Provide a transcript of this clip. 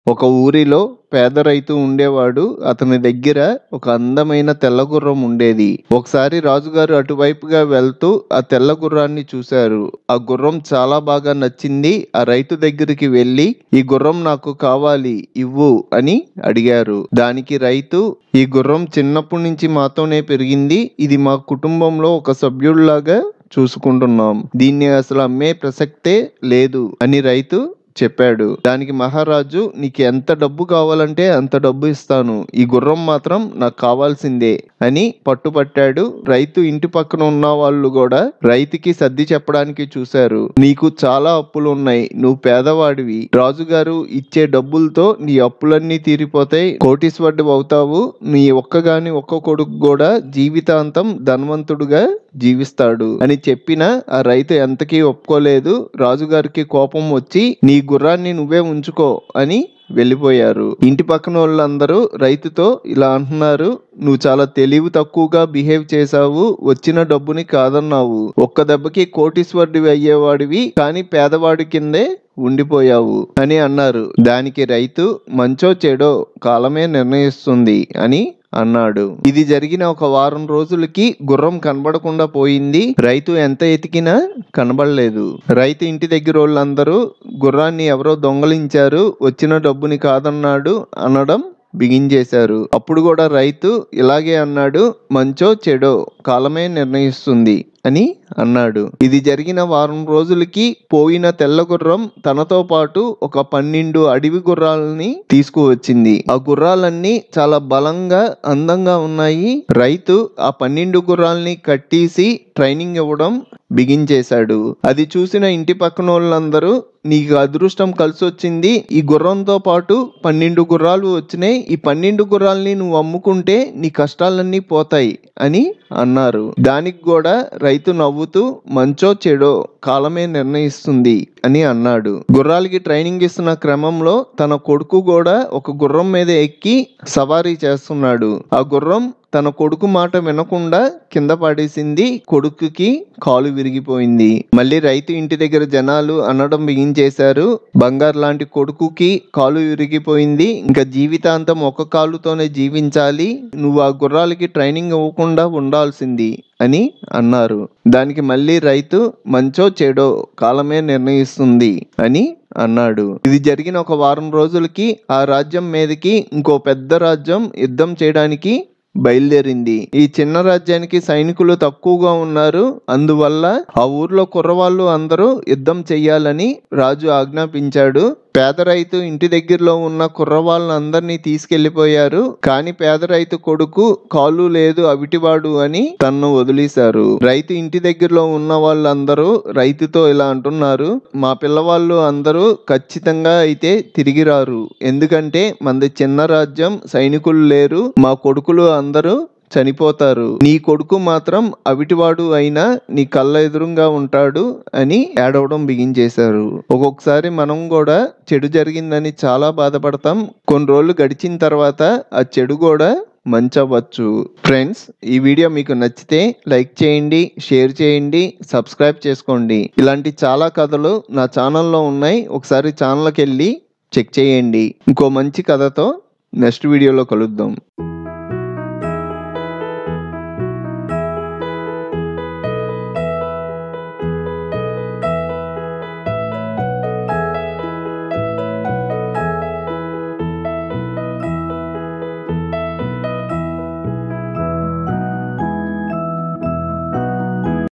ఒక ఊరిలో పేద రైతు ఉండేవాడు అతని దగ్గర ఒక అందమైన తెల్ల గుర్రం ఉండేది ఒకసారి రాజుగారు అటువైపుగా వెళ్తూ ఆ తెల్ల గుర్రాన్ని చూశారు ఆ గుర్రం చాలా బాగా నచ్చింది ఆ రైతు దగ్గరికి వెళ్ళి ఈ గుర్రం నాకు కావాలి ఇవ్వు అని అడిగారు దానికి రైతు ఈ గుర్రం చిన్నప్పటి నుంచి మాతోనే పెరిగింది ఇది మా కుటుంబంలో ఒక సభ్యుడిలాగా చూసుకుంటున్నాం దీన్ని అసలు అమ్మే ప్రసక్తే లేదు అని రైతు చెప్పాడు దానికి మహారాజు నీకు ఎంత డబ్బు కావాలంటే అంత డబ్బు ఇస్తాను ఈ గుర్రం మాత్రం నాకు కావాల్సిందే అని పట్టుపట్టాడు రైతు ఇంటి పక్కన ఉన్న వాళ్ళు కూడా రైతుకి సర్ది చెప్పడానికి చూశారు నీకు చాలా అప్పులు ఉన్నాయి నువ్వు పేదవాడివి రాజుగారు ఇచ్చే డబ్బులతో నీ అప్పులన్నీ తీరిపోతాయి కోటీశ్వరుడు అవుతావు నీ ఒక్కగాని ఒక్క కొడుకు కూడా జీవితాంతం ధనవంతుడుగా జీవిస్తాడు అని చెప్పిన ఆ రైతు ఎంతకీ ఒప్పుకోలేదు రాజుగారికి కోపం వచ్చి నీ గుర్రాన్ని నువ్వే ఉంచుకో అని వెళ్ళిపోయారు ఇంటి పక్కన వాళ్ళందరూ రైతుతో ఇలా అంటున్నారు నువ్వు చాలా తెలివి తక్కువగా బిహేవ్ చేశావు వచ్చిన డబ్బుని కాదన్నావు ఒక్క దెబ్బకి కోటీశ్వరుడివి అయ్యేవాడివి కానీ పేదవాడి కిందే ఉండిపోయావు అని అన్నారు దానికి రైతు మంచో చెడో కాలమే నిర్ణయిస్తుంది అని అన్నాడు ఇది జరిగిన ఒక వారం రోజులకి గుర్రం కనబడకుండా పోయింది రైతు ఎంత ఎతికినా కనబడలేదు రైతు ఇంటి దగ్గర వాళ్ళందరూ గుర్రాన్ని ఎవరో దొంగలించారు వచ్చిన డబ్బుని కాదన్నాడు అనడం బిగించేశారు అప్పుడు కూడా రైతు ఇలాగే అన్నాడు మంచో చెడో కాలమే నిర్ణయిస్తుంది అని అన్నాడు ఇది జరిగిన వారం రోజులకి పోయిన తెల్ల గుర్రం తనతో పాటు ఒక పన్నెండు అడవి గుర్రాలని తీసుకువచ్చింది ఆ గుర్రాలన్నీ చాలా బలంగా అందంగా ఉన్నాయి రైతు ఆ పన్నెండు గుర్రాలని కట్టేసి ట్రైనింగ్ ఇవ్వడం బిగించేశాడు అది చూసిన ఇంటి పక్కన వాళ్ళందరూ నీకు అదృష్టం కలిసి వచ్చింది ఈ గుర్రంతో పాటు పన్నెండు గుర్రాలు వచ్చినాయి ఈ పన్నెండు గుర్రాలని నువ్వు అమ్ముకుంటే నీ కష్టాలన్నీ పోతాయి అని అన్నారు దానికి కూడా రైతు నవ్వుతూ మంచో చెడో కాలమే నిర్ణయిస్తుంది అని అన్నాడు గుర్రాలకి ట్రైనింగ్ ఇస్తున్న క్రమంలో తన కొడుకు కూడా ఒక గుర్రం మీద ఎక్కి సవారీ చేస్తున్నాడు ఆ గుర్రం తన కొడుకు మాట వినకుండా కింద పడేసింది కొడుకుకి కాలు విరిగిపోయింది మళ్ళీ రైతు ఇంటి దగ్గర జనాలు అనడం బిగించేశారు బంగారు లాంటి కొడుకుకి కాలు విరిగిపోయింది ఇంకా జీవితాంతం ఒక కాలుతోనే జీవించాలి నువ్వు ఆ గుర్రాలకి ట్రైనింగ్ ఇవ్వకుండా ఉండాల్సింది అని అన్నారు దానికి మళ్ళీ రైతు మంచో చెడో కాలమే నిర్ణయిస్తుంది అని అన్నాడు ఇది జరిగిన ఒక వారం రోజులకి ఆ రాజ్యం మీదకి ఇంకో పెద్ద రాజ్యం యుద్ధం చేయడానికి బయలుదేరింది ఈ చిన్న రాజ్యానికి సైనికులు తక్కువగా ఉన్నారు అందువల్ల ఆ ఊర్లో కుర్రవాళ్ళు అందరూ యుద్ధం చెయ్యాలని రాజు ఆజ్ఞాపించాడు పేద రైతు ఇంటి దగ్గరలో ఉన్న కుర్రవాళ్ళందరినీ తీసుకెళ్లిపోయారు కానీ పేద రైతు కొడుకు కాలు లేదు అవిటివాడు అని తన్ను వదిలేశారు రైతు ఇంటి దగ్గరలో ఉన్న వాళ్ళందరూ రైతుతో ఇలా అంటున్నారు మా పిల్లవాళ్ళు అందరూ ఖచ్చితంగా అయితే తిరిగి రారు ఎందుకంటే మనది చిన్న రాజ్యం సైనికులు లేరు మా కొడుకులు అందరూ చనిపోతారు నీ కొడుకు మాత్రం అవిటివాడు అయినా నీ కళ్ళ ఎదురుగా ఉంటాడు అని ఏడవడం బిగించేశారు ఒక్కొక్కసారి మనం కూడా చెడు జరిగిందని చాలా బాధపడతాం కొన్ని రోజులు గడిచిన తర్వాత ఆ చెడు కూడా మంచి అవ్వచ్చు ఫ్రెండ్స్ ఈ వీడియో మీకు నచ్చితే లైక్ చేయండి షేర్ చేయండి సబ్స్క్రైబ్ చేసుకోండి ఇలాంటి చాలా కథలు నా ఛానల్లో ఉన్నాయి ఒకసారి ఛానల్కి వెళ్ళి చెక్ చేయండి ఇంకో మంచి కథతో నెక్స్ట్ వీడియోలో కలుద్దాం